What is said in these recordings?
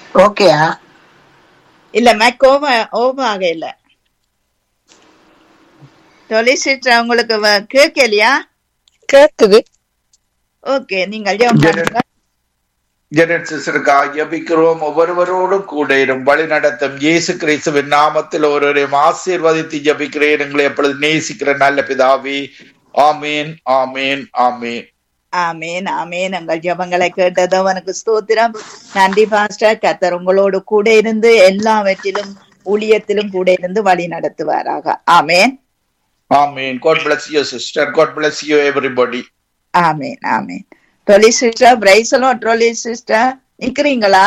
ஓகேயா இல்ல make over over ஆக இல்ல சொலிசிட்டர் உங்களுக்கு வ- கேட்கலையா கேக்குது ஓகே நீங்கள் ஜெபம் பண்ணுங்க ஜெனசிஸிற்காக ஜபிக்கிறோம் ஒவ்வொருவரோடும் கூட இரும் வழி நடத்தும் இயேசு கிறிஸ்துவின் நாமத்தில் ஒருவரையும் ஆசீர்வதித்து ஜபிக்கிறேன் எங்களை எப்பொழுது நேசிக்கிற நல்ல பிதாவே ஆமீன் ஆமீன் ஆமீன் ஆமேன் ஆமேன் எங்கள் ஜெபங்களை கேட்டது அவனுக்கு ஸ்தோத்திரம் நன்றி பாஸ்டர் கத்தர் உங்களோடு கூட இருந்து எல்லாவற்றிலும் ஊழியத்திலும் கூட இருந்து வழி நடத்துவாராக ஆமேன் ஆமீன் God bless you sister God bless you everybody ஆமேன் ஆமேன் ட்ரொலி சிஸ்டர் பிரைசலோ ட்ரொலி சிஸ்டர் நிக்கிறீங்களா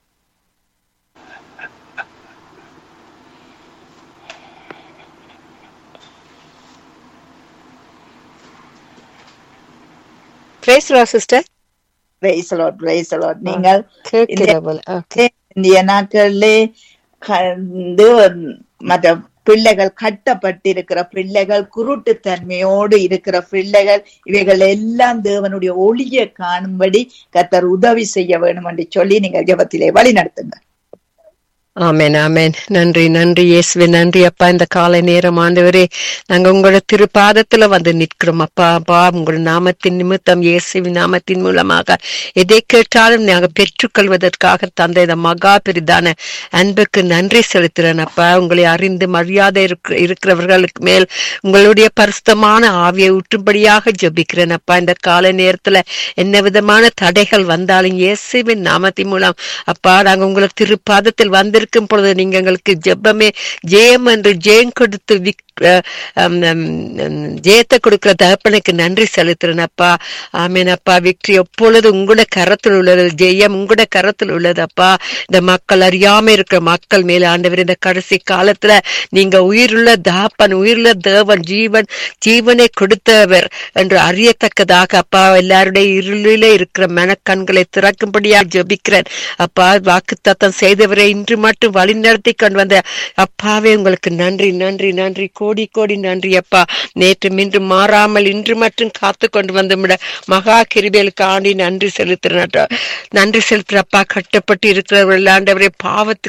பேசுறா சிஸ்டர் பிரைசலோ பிரைசலோ நீங்கள் கேட்கிற போல ஓகே இந்திய நாட்களிலே கண்டு மற்ற பிள்ளைகள் கட்டப்பட்டிருக்கிற பிள்ளைகள் குருட்டுத்தன்மையோடு இருக்கிற பிள்ளைகள் இவைகள் எல்லாம் தேவனுடைய ஒளியை காணும்படி கத்தர் உதவி செய்ய வேண்டும் என்று சொல்லி நீங்கள் ஜெபத்திலே வழி நடத்துங்க ஆமென் ஆமென் நன்றி நன்றி இயேசுவே நன்றி அப்பா இந்த காலை நேரம் ஆண்டவரே நாங்க உங்களோட திருப்பாதத்துல வந்து நிற்கிறோம் அப்பா அப்பா உங்கள் நாமத்தின் நிமித்தம் இயேசுவின் நாமத்தின் மூலமாக எதை கேட்டாலும் நாங்க பெற்றுக்கொள்வதற்காக தந்த இந்த மகா பெரிதான அன்புக்கு நன்றி செலுத்துறேன் அப்பா உங்களை அறிந்து மரியாதை இருக்கிற- இருக்கிறவர்களுக்கு மேல் உங்களுடைய பரிசுத்தமான ஆவியை ஊற்றும்படியாக ஜெபிக்கிறேன் அப்பா இந்த காலை நேரத்துல என்ன விதமான தடைகள் வந்தாலும் இயேசுவின் நாமத்தின் மூலம் அப்பா நாங்க உங்களுக்கு திருப்பாதத்தில் வந்திருக்கும் பொழுது நீங்க எங்களுக்கு ஜெபமே ஜெயம் என்று ஜெயம் கொடுத்து விக்- அஹ் ஹம் ஹம் ஹம் ஜெயத்தை கொடுக்கிற தகப்பனுக்கு நன்றி செலுத்துறேன் அப்பா ஆமீன் அப்பா வெற்றி எப்பொழுது உங்களோட கரத்தில் உள்ளது ஜெயம் உங்களோட கரத்தில் உள்ளது அப்பா இந்த மக்கள் அறியாம இருக்கிற மக்கள் மேல ஆண்டவர் இந்த கடைசி காலத்துல நீங்க உயிருள்ள தாப்பன் உயிருள்ள தேவன் ஜீவன் ஜீவனை கொடுத்தவர் என்று அறியத்தக்கதாக அப்பா எல்லாருடைய இருளிலே இருக்கிற மனக்கண்களை திறக்கும்படியா ஜெபிக்கிறேன் அப்பா வாக்குத்தத்தம் செய்தவரை இன்று மட்டும் வழி நடத்தி கொண்டு வந்த அப்பாவே உங்களுக்கு நன்றி நன்றி நன்றி கோடி கோடி நன்றி அப்பா நேற்று இன்று மாறாமல் இன்று மட்டும் காத்து கொண்டு வந்து விட மகா கிருபேலுக்கு ஆண்டி நன்றி செலுத்துறேன் நன்றி செலுத்துற அப்பா கட்டப்பட்டு இருக்கிறவர்கள் ஆண்டவரே பாவத்துக்கு